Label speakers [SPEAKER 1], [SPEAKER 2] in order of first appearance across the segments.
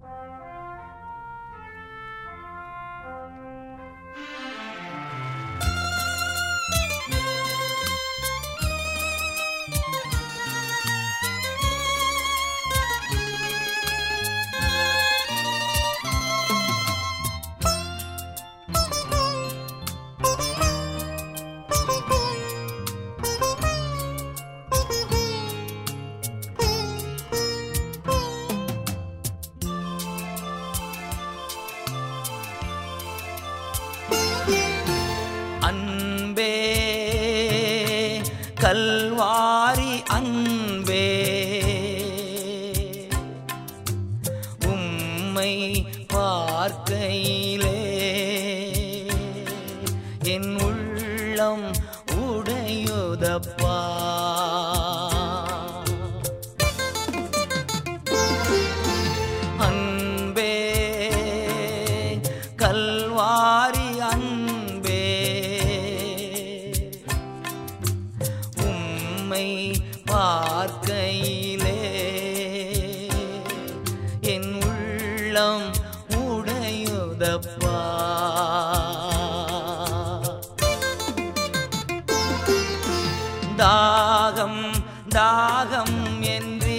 [SPEAKER 1] அன்பே கல்வாரி அன்பே உம்மை பார்க்கையிலே என் உள்ளம் உடையுதப்பா அன்பே கல்வாரி அன்பே உம்மை பார்க்கையிலே என் உள்ளம் உடையுதப்பா தாகம் தாகம் என்றே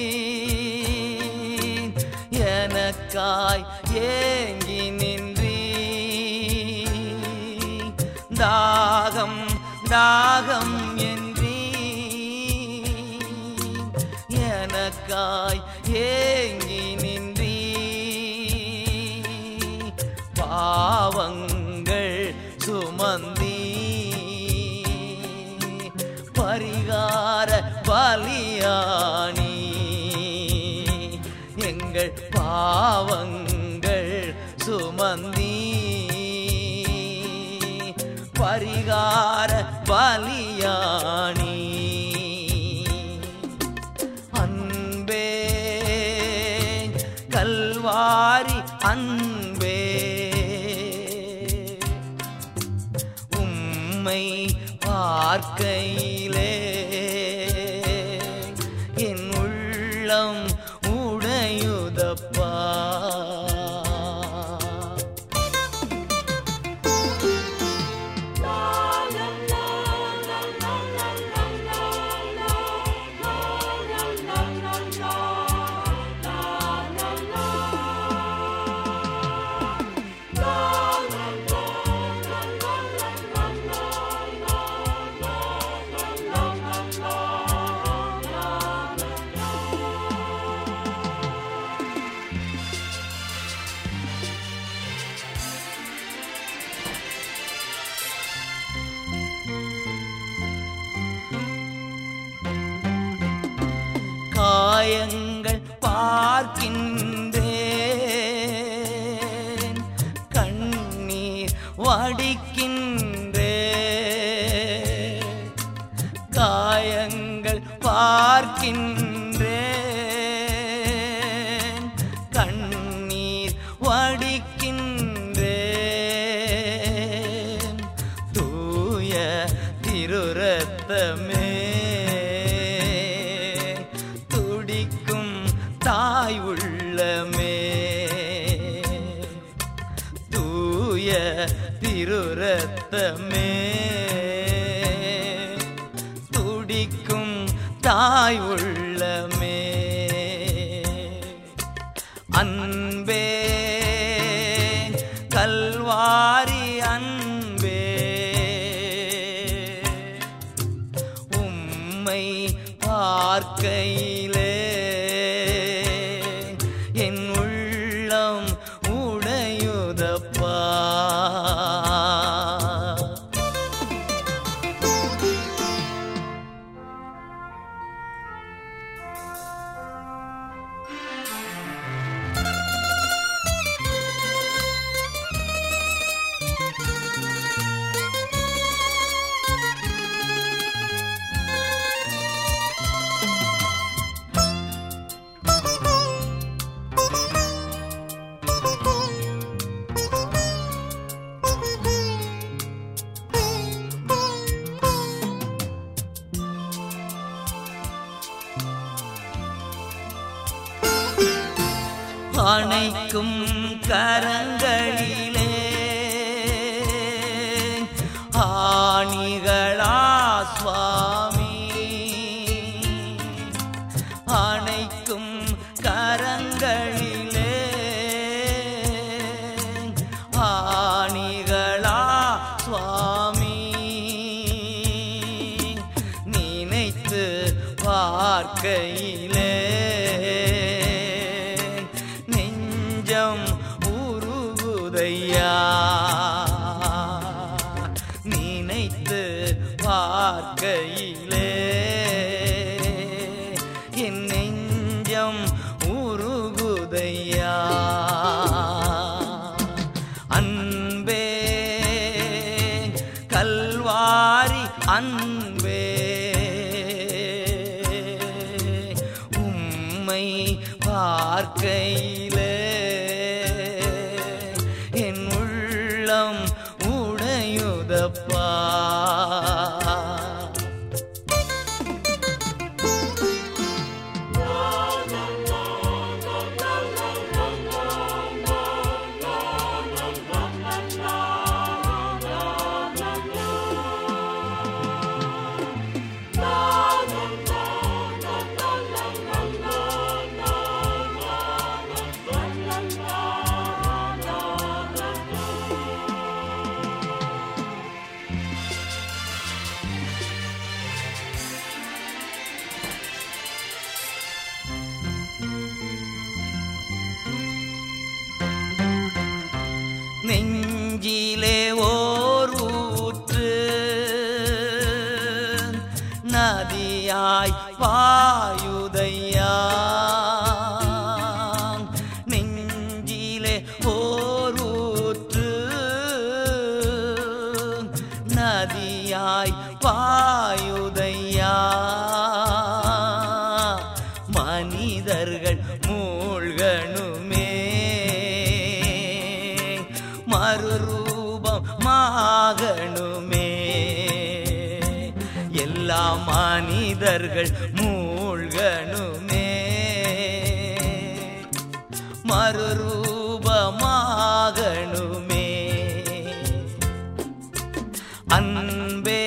[SPEAKER 1] எனக்காய் ஏங்கி நின்றீ தாகம் தாகம் என்றீ எனக்காய் ஏங்கி நின்றீ பாவங்கள் சுமந்தீ பரிகார பலியானி எங்கள் பாவங்கள் சுமந்தீ பரிகார பலியானி அன்பே கல்வாரி அன்பே உம்மை பார்க்கையிலே என் உள்ளம் உடையுதப்பா காயங்கள் பார்க்கின்றேன் கண்ணீர் வடிக்கின்றேன் காயங்கள் பார்க்கின்றேன் கண்ணீர் வடிக்கின்றேன் தூய திருரத்தமே துடிக்கும் தாய் உள்ளமே தூய திருரத்தமே துடிக்கும் தாய் உள்ளமே அன்பே கல்வாரி அன்பே உம்மை பார்க்கையிலே என் உள்ளம் உடையுதப்பா அணைக்கும் கரங்களிலே ஆணிகளா சுவாமி அணைக்கும் கரங்களிலே ஆணிகளா சுவாமி நினைத்து பார்க்கையிலே நெஞ்சம் உருகுதையா நினைத்து பார்க்கையிலே என் நெஞ்சம் உருகுதையா அன்பே கல்வாரி அன்பே உம்மை பார்க்கையிலே என் உள்ளம் உடையுதப்பா நெஞ்சிலே ஓர் ஊற்று நதியாய் வாயுதையா நெஞ்சிலே ஓர் ஊற்று நதியாய் பாயுதையா மனிதர்கள் மூழ்கணுமே மறுரூபமாகணுமே எல்லா மனிதர்கள் மூழ்கணுமே மறுரூபமாகணுமே அன்பே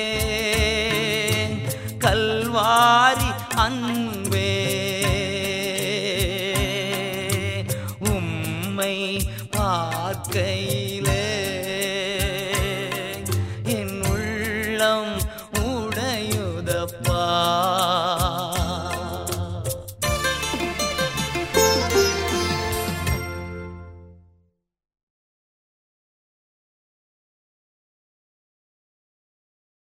[SPEAKER 1] கல்வாரி அன்பே உம்மை பார்க்கையிலே